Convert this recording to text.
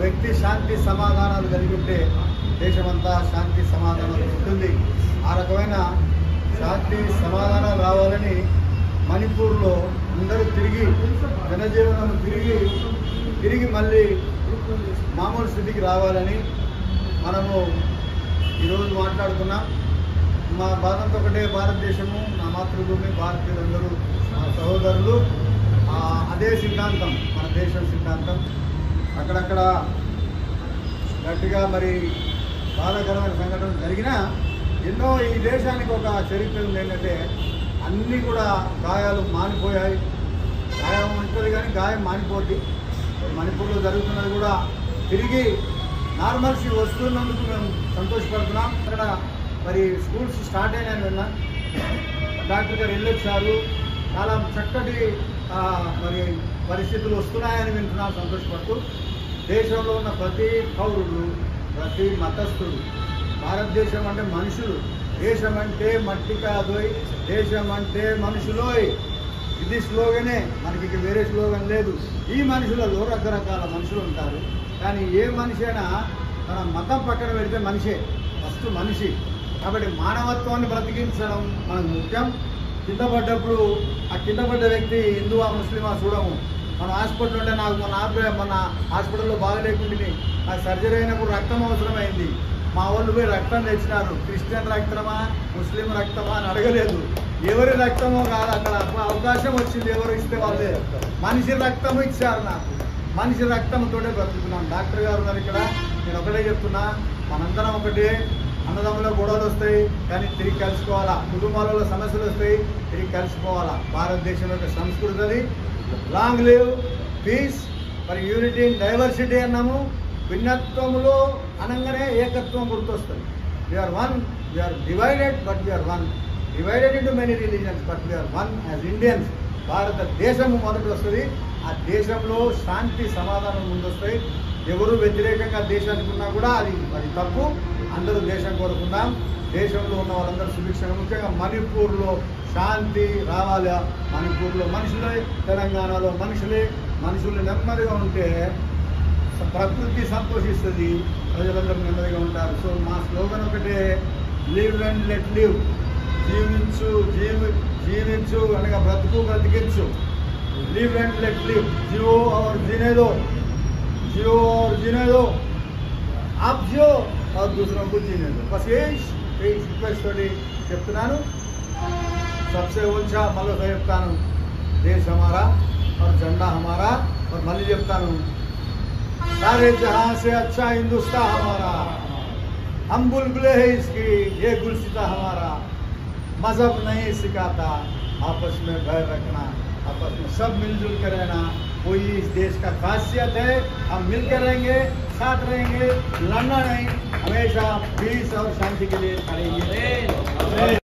వ్యక్తి శాంతి సమాధానాలు కలిగి ఉంటే దేశమంతా శాంతి సమాధానాలు ఉంటుంది ఆ రకమైన శాంతి సమాధానాలు రావాలని మణిపూర్లో అందరూ తిరిగి జనజీవనం తిరిగి తిరిగి మళ్ళీ మామూలు స్థితికి రావాలని మనము ఈరోజు మాట్లాడుతున్నాం మా బాధంతో ఒకటే భారతదేశము నా మాతృభూమి భారతీయులందరూ మా సహోదరులు ఆ, అదే సిద్ధాంతం మన దేశం సిద్ధాంతం అక్కడక్కడ గట్టిగా మరి బాధాకరమైన సంఘటనలు జరిగినా ఎన్నో ఈ దేశానికి ఒక చరిత్ర ఉంది ఏంటంటే అన్నీ కూడా గాయాలు మానిపోయాయి గాయం ఉంటుంది కానీ గాయం మానిపోద్ది మణిపూర్లో జరుగుతున్నది కూడా తిరిగి నార్మల్సీ వస్తున్నందుకు మేము సంతోషపడుతున్నాం అక్కడ మరి స్కూల్స్ స్టార్ట్ అయినాయని విన్నా డాక్టర్ గారు వెళ్ళొచ్చారు చాలా చక్కటి ఆ, మరి పరిస్థితులు వస్తున్నాయని వింటున్నాం సంతోషపడుతూ దేశంలో ఉన్న ప్రతి పౌరుడు ప్రతి మతస్థుడు భారతదేశం అంటే మనుషులు దేశం అంటే మట్టి కాదోయ్ దేశం అంటే మనుషులోయ్ ఇది స్లోగనే మనకి ఇక వేరే స్లోగన్ లేదు ఈ మనుషులలో రకరకాల మనుషులు ఉంటారు కానీ ఏ మనిషి అయినా తన మతం పక్కన పెడితే మనిషే ఫస్ట్ మనిషి కాబట్టి మానవత్వాన్ని బ్రతికించడం మనకు ముఖ్యం కింద పడ్డప్పుడు ఆ కింద పడ్డ వ్యక్తి హిందువా ముస్లిమా చూడము మన హాస్పిటల్ ఉంటే నాకు మన ఆపే మన హాస్పిటల్లో బాగలేకుంటే నాకు సర్జరీ అయినప్పుడు రక్తం అవసరమైంది మా వాళ్ళు పోయి రక్తం తెచ్చినారు క్రిస్టియన్ రక్తమా ముస్లిం రక్తమా అని అడగలేదు ఎవరి రక్తమో కాదు అక్కడ అవకాశం వచ్చింది ఎవరు ఇస్తే వాళ్ళే మనిషి రక్తము ఇచ్చారు నాకు మనిషి రక్తంతోనే బ్రతుకుతున్నాం డాక్టర్ గారు ఉన్నారు ఇక్కడ నేను ఒకటే చెప్తున్నా మనందరం ఒకటే అన్నదమ్ముల గొడవలు వస్తాయి కానీ తిరిగి కలుసుకోవాలా కుటుంబాలలో సమస్యలు వస్తాయి తిరిగి కలిసిపోవాలా భారతదేశం యొక్క సంస్కృతి అది లాంగ్ లివ్ పీస్ మరి యూనిటీ ఇన్ డైవర్సిటీ అన్నాము భిన్నత్వములో అనగానే ఏకత్వం గుర్తొస్తుంది we are one we are divided but we are one divided into many religions but we are one as Indians భారతదేశము మొదటి వస్తుంది ఆ దేశంలో శాంతి సమాధానం ముందొస్తాయి ఎవరు వ్యతిరేకంగా దేశానికి ఉన్నా కూడా అది అది తప్పు అందరూ దేశం కోరుకుందాం దేశంలో ఉన్న వాళ్ళందరూ సుభిక్షంగా ముఖ్యంగా మణిపూర్లో శాంతి రావాలి మణిపూర్లో మనుషులే తెలంగాణలో మనుషులే మనుషులు నెమ్మదిగా ఉంటే స- ప్రకృతి సంతోషిస్తుంది ప్రజలందరూ నెమ్మదిగా ఉంటారు సో మా స్లోగన్ ఒకటే లివ్ అండ్ లెట్ లివ్ జీవించు జీవి జీవించు అనగా బ్రతుకు బ్రతికించు లివ్ అండ్ లెట్ లివ్ జియో और जीने दो जियो और जीने दो आप जियो और दूसरों को जीने दो बस यही यही రిక్వెస్ట్ తోటి చెప్తున్నాను सबसे ऊंचा మళ్ళీ చెప్తాను దేశ్ हमारा और झंडा हमारा और మళ్ళీ చెప్తాను सारे जहां से अच्छा हिंदुस्तान हमारा हम बुलबुले हैं इसकी ये गुलसिता हमारा मजहब नहीं सिखाता आपस में भय रखना आपस में सब मिलजुल कर रहना वही इस देश का खासियत है हम मिलकर रहेंगे साथ रहेंगे लड़ना नहीं हमेशा पीस और शांति के लिए खड़ेंगे